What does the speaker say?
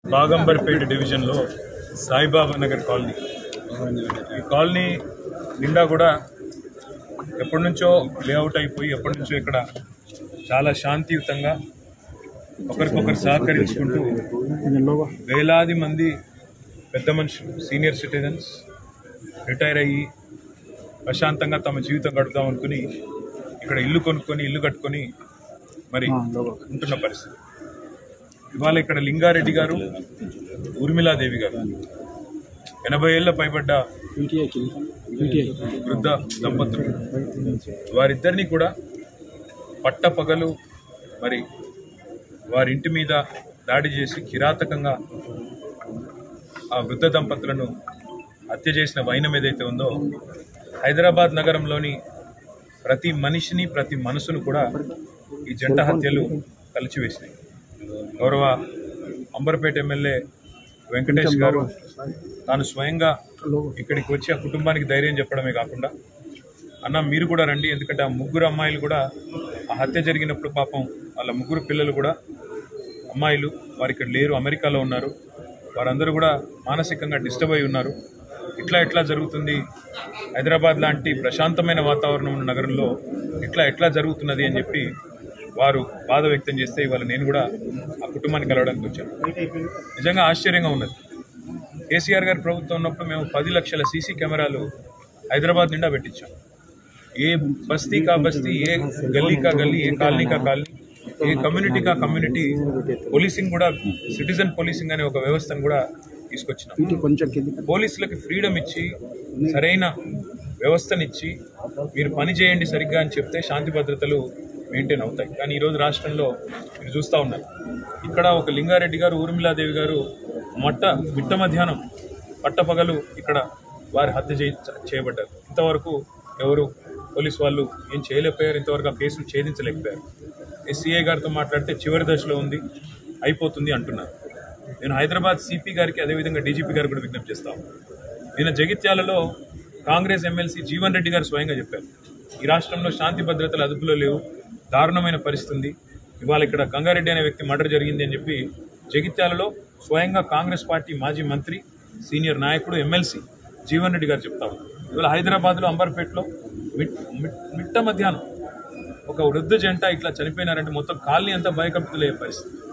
బాగంబర్పేట డివిజన్లో సాయిబాబా నగర్ కాలనీ ఈ కాలనీ నిండా కూడా ఎప్పటి నుంచో లేఅవుట్ అయిపోయి ఎప్పటి నుంచో ఇక్కడ చాలా శాంతియుతంగా ఒకరికొకరు సహకరించుకుంటూ వేలాది మంది పెద్ద మనుషులు సీనియర్ సిటిజన్స్ రిటైర్ అయ్యి ప్రశాంతంగా తమ జీవితం గడుపుదాం అనుకుని ఇక్కడ ఇల్లు కొనుక్కొని ఇల్లు కట్టుకొని మరి ఉంటున్న పరిస్థితి ఇవాళ ఇక్కడ లింగారెడ్డి గారు ఊర్మిళాదేవి గారు ఎనభై ఏళ్ళ పైబడ్డ వృద్ధ దంపతులు వారిద్దరిని కూడా పట్టపగలు మరి వారి ఇంటి మీద దాడి చేసి కిరాతకంగా ఆ వృద్ధ దంపతులను హత్య చేసిన వైనం ఏదైతే ఉందో హైదరాబాద్ నగరంలోని ప్రతి మనిషిని ప్రతి మనసును కూడా ఈ జంట హత్యలు కలిచివేసినాయి గౌరవ అంబర్పేట ఎమ్మెల్యే వెంకటేష్ గారు తాను స్వయంగా ఇక్కడికి వచ్చి ఆ కుటుంబానికి ధైర్యం చెప్పడమే కాకుండా అన్న మీరు కూడా రండి ఎందుకంటే ఆ ముగ్గురు అమ్మాయిలు కూడా ఆ హత్య జరిగినప్పుడు పాపం వాళ్ళ ముగ్గురు పిల్లలు కూడా అమ్మాయిలు వారు ఇక్కడ లేరు అమెరికాలో ఉన్నారు వారందరూ కూడా మానసికంగా డిస్టర్బ్ అయి ఉన్నారు ఇట్లా ఎట్లా జరుగుతుంది హైదరాబాద్ లాంటి ప్రశాంతమైన వాతావరణం ఉన్న నగరంలో ఇట్లా ఎట్లా జరుగుతున్నది అని చెప్పి వారు బాధ వ్యక్తం చేస్తే ఇవాళ నేను కూడా ఆ కుటుంబాన్ని కలవడానికి వచ్చాను నిజంగా ఆశ్చర్యంగా ఉన్నది కేసీఆర్ గారి ప్రభుత్వం ఉన్నప్పుడు మేము పది లక్షల సీసీ కెమెరాలు హైదరాబాద్ నిండా పెట్టించాం ఏ బస్తీ కా బస్తీ ఏ గల్లీ కా గల్లీ ఏ కాలనీ కా కాలనీ ఏ కమ్యూనిటీ కా కమ్యూనిటీ పోలీసింగ్ కూడా సిటిజన్ పోలీసింగ్ అనే ఒక వ్యవస్థను కూడా తీసుకొచ్చినాం కొంచెం కింది పోలీసులకి ఫ్రీడమ్ ఇచ్చి సరైన వ్యవస్థనిచ్చి మీరు పని చేయండి సరిగ్గా అని చెప్తే శాంతి భద్రతలు మెయింటైన్ అవుతాయి కానీ ఈరోజు రాష్ట్రంలో మీరు చూస్తూ ఉన్నారు ఇక్కడ ఒక లింగారెడ్డి గారు ఊర్మిళాదేవి గారు మట్ట మిట్ట మధ్యాహ్నం పట్టపగలు ఇక్కడ వారి హత్య చేయ చేయబడ్డారు ఇంతవరకు ఎవరు పోలీస్ వాళ్ళు ఏం చేయలేకపోయారు ఇంతవరకు ఆ కేసును ఛేదించలేకపోయారు ఎస్సీఐ గారితో మాట్లాడితే చివరి దశలో ఉంది అయిపోతుంది అంటున్నారు నేను హైదరాబాద్ సిపి గారికి అదేవిధంగా డీజీపీ గారికి కూడా విజ్ఞప్తి చేస్తాను నిన్న జగిత్యాలలో కాంగ్రెస్ ఎమ్మెల్సీ జీవన్ రెడ్డి గారు స్వయంగా చెప్పారు ఈ రాష్ట్రంలో శాంతి భద్రతలు అదుపులో లేవు దారుణమైన పరిస్థితి ఉంది ఇవాళ ఇక్కడ గంగారెడ్డి అనే వ్యక్తి మర్డర్ జరిగింది అని చెప్పి జగిత్యాలలో స్వయంగా కాంగ్రెస్ పార్టీ మాజీ మంత్రి సీనియర్ నాయకుడు ఎమ్మెల్సీ జీవన్ రెడ్డి గారు చెప్తా ఉన్నారు ఇవాళ హైదరాబాద్లో అంబర్పేటలో మిట్ మిట్- మిట్ట మధ్యాహ్నం ఒక వృద్ధ జంట ఇట్లా చనిపోయినారంటే మొత్తం కాలనీ అంతా భయకంపితులయ్యే పరిస్థితి